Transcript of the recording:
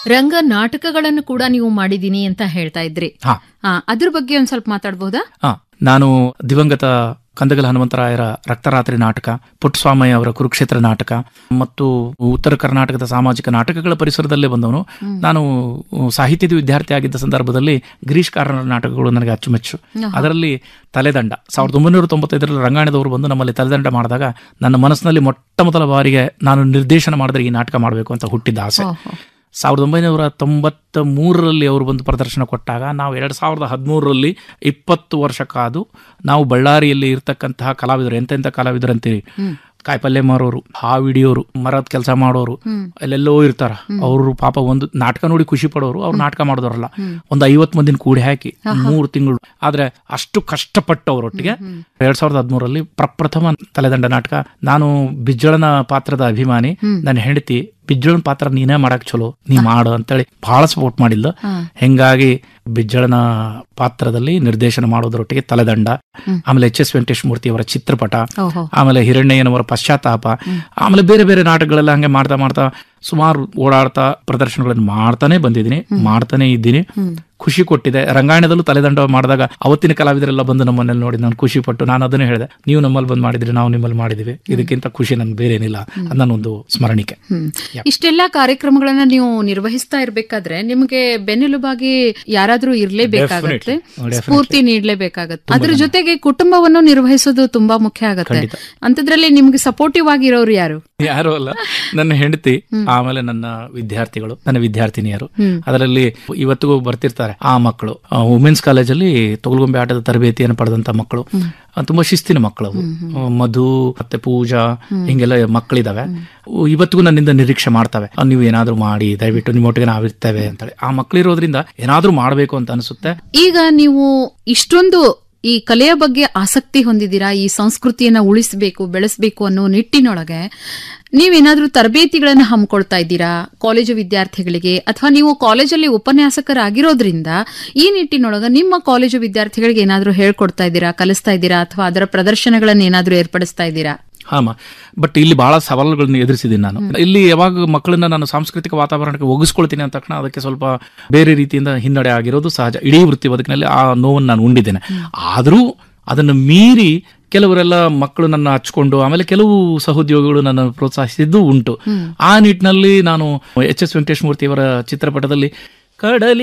ರಂಗ ನಾಟಕಗಳನ್ನು ಕೂಡ ನೀವು ಮಾಡಿದೀನಿ ಅಂತ ಹೇಳ್ತಾ ಇದ್ರಿ ಹಾ ಆ, ಅದ್ರ ಬಗ್ಗೆ ಒಂದ್ ಸ್ವಲ್ಪ ಮಾತಾಡ್ಬೋದಾ ಹಾ ನಾನು ದಿವಂಗತ ಕಂದಗಲ ಹನುಮಂತರಾಯರ ರಕ್ತರಾತ್ರಿ ನಾಟಕ ಪುಟ್ಟಸ್ವಾಮಯ್ಯ ಅವರ ಕುರುಕ್ಷೇತ್ರ ನಾಟಕ ಮತ್ತು ಉತ್ತರ ಕರ್ನಾಟಕದ ಸಾಮಾಜಿಕ ನಾಟಕಗಳ ಪರಿಸರದಲ್ಲೇ ಬಂದವನು ನಾನು ಸಾಹಿತ್ಯದ ವಿದ್ಯಾರ್ಥಿ ಆಗಿದ್ದ ಸಂದರ್ಭದಲ್ಲಿ ಗಿರೀಶ್ ಕಾರ್ನಾಡ್ ನಾಟಕಗಳು ನನಗೆ ಅಚ್ಚುಮೆಚ್ಚು ಅದರಲ್ಲಿ ತಲೆದಂಡ ಸಾವಿರದ ಒಂಬೈನೂರ ತೊಂಬತ್ತೈದರಲ್ಲಿ ರಂಗಾಯಣದವರು ಬಂದು ನಮ್ಮಲ್ಲಿ ತಲೆದಂಡ ಮಾಡಿದಾಗ ನನ್ನ ಮನಸ್ಸಿನಲ್ಲಿ ಮೊಟ್ಟ ಮೊದಲ ಬಾರಿಗೆ ನಾನು ನಿರ್ದೇಶನ ಮಾಡಿದ್ರೆ ಈ ನಾಟಕ ಮಾಡಬೇಕು ಅಂತ ಹುಟ್ಟಿದ್ದ ಆಸೆ ಸಾವಿರದ ಒಂಬೈನೂರ ತೊಂಬತ್ತ ಮೂರರಲ್ಲಿ ಅವರು ಬಂದು ಪ್ರದರ್ಶನ ಕೊಟ್ಟಾಗ ನಾವು ಎರಡು ಸಾವಿರದ ಹದಿಮೂರರಲ್ಲಿ ಇಪ್ಪತ್ತು ವರ್ಷ ಕಾದು ನಾವು ಬಳ್ಳಾರಿಯಲ್ಲಿ ಇರ್ತಕ್ಕಂತಹ ಕಲಾವಿದರು ಎಂತೆಂಥ ಕಲಾವಿದರು ಅಂತೀರಿ ಕಾಯಿಪಲ್ಯ ಮಾರೋರು ಹಾವಿಡಿಯೋರು ಮರದ ಕೆಲಸ ಮಾಡೋರು ಅಲ್ಲೆಲ್ಲೋ ಇರ್ತಾರ ಅವರು ಪಾಪ ಒಂದು ನಾಟಕ ನೋಡಿ ಖುಷಿ ಪಡೋರು ಅವ್ರು ನಾಟಕ ಮಾಡಿದವರಲ್ಲ ಒಂದು ಐವತ್ ಮಂದಿನ ಕೂಡಿ ಹಾಕಿ ಮೂರು ತಿಂಗಳು ಆದ್ರೆ ಅಷ್ಟು ಕಷ್ಟಪಟ್ಟವರೊಟ್ಟಿಗೆ ಎರಡ್ ಸಾವಿರದ ಹದಿಮೂರರಲ್ಲಿ ಪ್ರಪ್ರಥಮ ತಲೆದಂಡ ನಾಟಕ ನಾನು ಬಿಜ್ಜಳನ ಪಾತ್ರದ ಅಭಿಮಾನಿ ನನ್ನ ಹೆಂಡತಿ ಬಿಜ್ಜಳನ ಪಾತ್ರ ನೀನೇ ಮಾಡಕ್ ಚಲೋ ನೀ ಮಾಡು ಅಂತೇಳಿ ಬಹಳ ಸಪೋರ್ಟ್ ಮಾಡಿಲ್ಲ ಹೆಂಗಾಗಿ ಬಿಜ್ಜಳನ ಪಾತ್ರದಲ್ಲಿ ನಿರ್ದೇಶನ ಮಾಡೋದರೊಟ್ಟಿಗೆ ತಲೆದಂಡ ಆಮೇಲೆ ಎಚ್ ಎಸ್ ವೆಂಕಟೇಶ್ ಮೂರ್ತಿ ಅವರ ಚಿತ್ರಪಟ ಓಹೋ ಆಮೇಲೆ ಹಿರಣ್ಯಯ್ಯನವರ ಪಶ್ಚಾತ್ತಾಪ ಆಮೇಲೆ ಬೇರೆ ಬೇರೆ ನಾಟಕಗಳೆಲ್ಲ ಹಂಗೆ ಮಾಡ್ತಾ ಮಾಡ್ತಾ ಸುಮಾರು ಓಡಾಡ್ತಾ ಪ್ರದರ್ಶನಗಳನ್ನು ಮಾಡ್ತಾನೆ ಬಂದಿದ್ದೀನಿ ಮಾಡ್ತಾನೆ ಇದ್ದೀನಿ ಖುಷಿ ಕೊಟ್ಟಿದೆ ರಂಗಾಯಣದಲ್ಲೂ ತಲೆದಂಡ ಮಾಡಿದಾಗ ಅವತ್ತಿನ ಕಲಾವಿದರೆಲ್ಲ ಬಂದು ನಮ್ಮನ್ನೆಲ್ಲ ನೋಡಿ ನಾನು ಖುಷಿ ಪಟ್ಟು ನಾನು ಅದನ್ನೇ ಹೇಳಿದೆ ನೀವು ನಮ್ಮಲ್ಲಿ ಬಂದು ಮಾಡಿದ್ರಿ ನಾವು ನಿಮ್ಮಲ್ಲಿ ಮಾಡಿದ್ವಿ ಇದಕ್ಕಿಂತ ಖುಷಿ ನನ್ಗೆ ಬೇರೆ ಏನಿಲ್ಲ ಅದು ನನ್ನೊಂದು ಸ್ಮರಣಿಕೆ ಹ್ಮ್. ಇಷ್ಟೆಲ್ಲಾ ಕಾರ್ಯಕ್ರಮಗಳನ್ನ ನೀವು ನಿರ್ವಹಿಸ್ತಾ ಇರ್ಬೇಕಾದ್ರೆ ನಿಮಗೆ ಬೆನ್ನೆಲುಬಾಗಿ ಯಾರಾದ್ರೂ ಇರ್ಲೇಬೇಕಾಗತ್ತೆ Definitely. ಸ್ಫೂರ್ತಿ ನೀಡ್ಲೇಬೇಕಾಗತ್ತೆ ಅದ್ರ ಜೊತೆಗೆ ಕುಟುಂಬವನ್ನು ನಿರ್ವಹಿಸೋದು ತುಂಬಾ ಮುಖ್ಯ ಆಗತ್ತೆ ಖಂಡಿತ. ಅಂತದ್ರಲ್ಲಿ ನಿಮ್ಗೆ ಸಪೋರ್ಟಿವ್ ಆಗಿರೋರು ಯಾರು ಯಾರು ಅಲ್ಲ ನನ್ನ ಹೆಂಡತಿ ಆಮೇಲೆ ನನ್ನ ವಿದ್ಯಾರ್ಥಿಗಳು ನನ್ನ ವಿದ್ಯಾರ್ಥಿನಿಯರು ಅದರಲ್ಲಿ ಇವತ್ತಿಗೂ ಬರ್ತಿರ್ತಾರೆ ಆ ಮಕ್ಕಳು ವುಮೆನ್ಸ್ ಕಾಲೇಜಲ್ಲಿ ತೊಗಲ್ಗೊಂಬೆ ಆಟದ ತರಬೇತಿಯನ್ನು ಪಡೆದಂತ ಮಕ್ಕಳು ಆ, ತುಂಬಾ ಶಿಸ್ತಿನ ಮಕ್ಕಳು ಅವು ಆ, ಮಧು ಮತ್ತೆ ಪೂಜಾ ಹಿಂಗೆಲ್ಲ ಮಕ್ಕಳಿದಾವೆ ಅವು ಇವತ್ತಿಗೂ ನನ್ನಿಂದ ನಿರೀಕ್ಷೆ ಮಾಡ್ತವೆ ಆ, ನೀವು ಏನಾದ್ರೂ ಮಾಡಿ ದಯವಿಟ್ಟು ನಿಮ್ಮೊಟ್ಟಿಗೆ ನಾವಿರ್ತೇವೆ ಅಂತೇಳಿ ಆ ಮಕ್ಕಳಿರೋದ್ರಿಂದ ಏನಾದ್ರೂ ಮಾಡಬೇಕು ಅಂತ ಅನಿಸುತ್ತೆ ಈಗ ನೀವು ಇಷ್ಟೊಂದು ಈ ಕಲೆಯ ಬಗ್ಗೆ ಆಸಕ್ತಿ ಹೊಂದಿದ್ದೀರಾ ಈ ಸಂಸ್ಕೃತಿಯನ್ನ ಉಳಿಸಬೇಕು ಬೆಳೆಸಬೇಕು ಅನ್ನೋ ನಿಟ್ಟಿನೊಳಗೆ ನೀವೇನಾದ್ರೂ ತರಬೇತಿಗಳನ್ನ ಹಮ್ಮಿಕೊಳ್ತಾ ಇದ್ದೀರಾ ಕಾಲೇಜು ವಿದ್ಯಾರ್ಥಿಗಳಿಗೆ ಅಥವಾ ನೀವು ಕಾಲೇಜಲ್ಲಿ ಉಪನ್ಯಾಸಕರಾಗಿರೋದ್ರಿಂದ ಈ ನಿಟ್ಟಿನೊಳಗ ನಿಮ್ಮ ಕಾಲೇಜು ವಿದ್ಯಾರ್ಥಿಗಳಿಗೆ ಏನಾದ್ರೂ ಹೇಳ್ಕೊಡ್ತಾ ಇದ್ದೀರಾ ಕಲಿಸ್ತಾ ಇದ್ದೀರಾ ಅಥವಾ ಅದರ ಪ್ರದರ್ಶನಗಳನ್ನ ಏನಾದ್ರೂ ಏರ್ಪಡಿಸ್ತಾ ಇದ್ದೀರಾ ಹಾಮ ಬಟ್ ಇಲ್ಲಿ ಬಹಳ ಸವಾಲುಗಳನ್ನ ಎದುರಿಸಿದ್ದೀನಿ ನಾನು ಇಲ್ಲಿ ಯಾವಾಗ ಮಕ್ಕಳನ್ನ ನಾನು ಸಾಂಸ್ಕೃತಿಕ ವಾತಾವರಣಕ್ಕೆ ಒಗಿಸ್ಕೊಳ್ತೀನಿ ಅಂದ ತಕ್ಷಣ ಅದಕ್ಕೆ ಸ್ವಲ್ಪ ಬೇರೆ ರೀತಿಯಿಂದ ಹಿನ್ನಡೆ ಆಗಿರೋದು ಸಹಜ ಇಡೀ ವೃತ್ತಿ ಬದುಕಿನಲ್ಲಿ ಆ ನೋವನ್ನು ನಾನು ಉಂಡಿದ್ದೇನೆ ಆದರೂ ಅದನ್ನು ಮೀರಿ ಕೆಲವರೆಲ್ಲ ಮಕ್ಕಳು ನನ್ನ ಹಚ್ಕೊಂಡು ಆಮೇಲೆ ಕೆಲವು ಸಹೋದ್ಯೋಗಿಗಳು ನನ್ನ ಪ್ರೋತ್ಸಾಹಿಸಿದ್ದು ಉಂಟು ಆ ನಿಟ್ಟಿನಲ್ಲಿ ನಾನು ಎಚ್ ಎಸ್ ವೆಂಕಟೇಶ್ ಮೂರ್ತಿ ಅವರ ಚಿತ್ರಪಟದಲ್ಲಿ ಕಡಲಿ